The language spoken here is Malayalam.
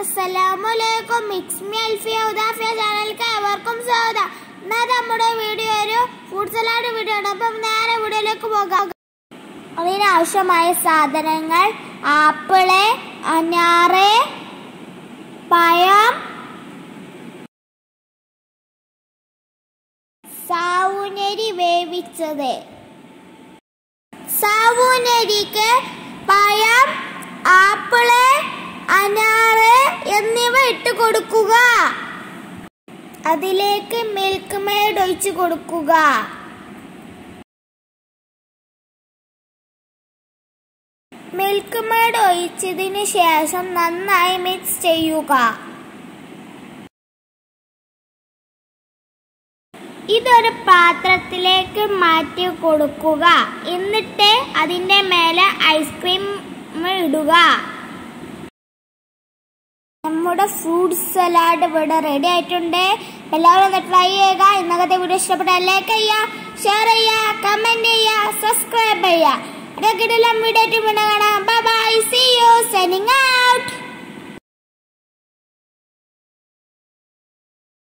അസ്സലാമലൈക്കും മിക്സ് മി അൽഫിയ ഉദാഫിയ ചാനലിലേക്ക് ഏവർക്കും സ്വാഗതം എന്നാൽ നമ്മുടെ വീഡിയോ ഒരു ഫുഡ് സലാഡ് വീഡിയോ ആണ് അപ്പം നേരെ വീഡിയോയിലേക്ക് പോകാം അതിനാവശ്യമായ സാധനങ്ങൾ ആപ്പിള് അനാറ് പഴം സാവുനരി വേവിച്ചത് സാവൂനരിക്ക് പഴം ആപ്പിള് അനാറ് എന്നിവ ഇട്ട് കൊടുക്കുക അതിലേക്ക് മിൽക്ക് മെയ്ഡ് ഒഴിച്ചു കൊടുക്കുക മിൽക്ക് മെയ്ഡ് ഒഴിച്ചതിന് ശേഷം നന്നായി മിക്സ് ചെയ്യുക ഇതൊരു പാത്രത്തിലേക്ക് മാറ്റി കൊടുക്കുക എന്നിട്ട് അതിന്റെ മേലെ ഐസ്ക്രീം ഇടുക നമ്മുടെ ഫ്രൂട്ട് സലാഡ് ഇവിടെ റെഡി ആയിട്ടുണ്ട് എല്ലാവരും ഒന്ന് ട്രൈ ചെയ്യുക ഇന്നത്തെ വീഡിയോ ഇഷ്ടപ്പെട്ടാൽ ലൈക്ക് ചെയ്യുക ഷെയർ ചെയ്യുക കമന്റ് ചെയ്യുക സബ്സ്ക്രൈബ് ചെയ്യുക ഇടയ്ക്കിടെല്ലാം വീഡിയോ ആയിട്ട് വീണ്ടും കാണാം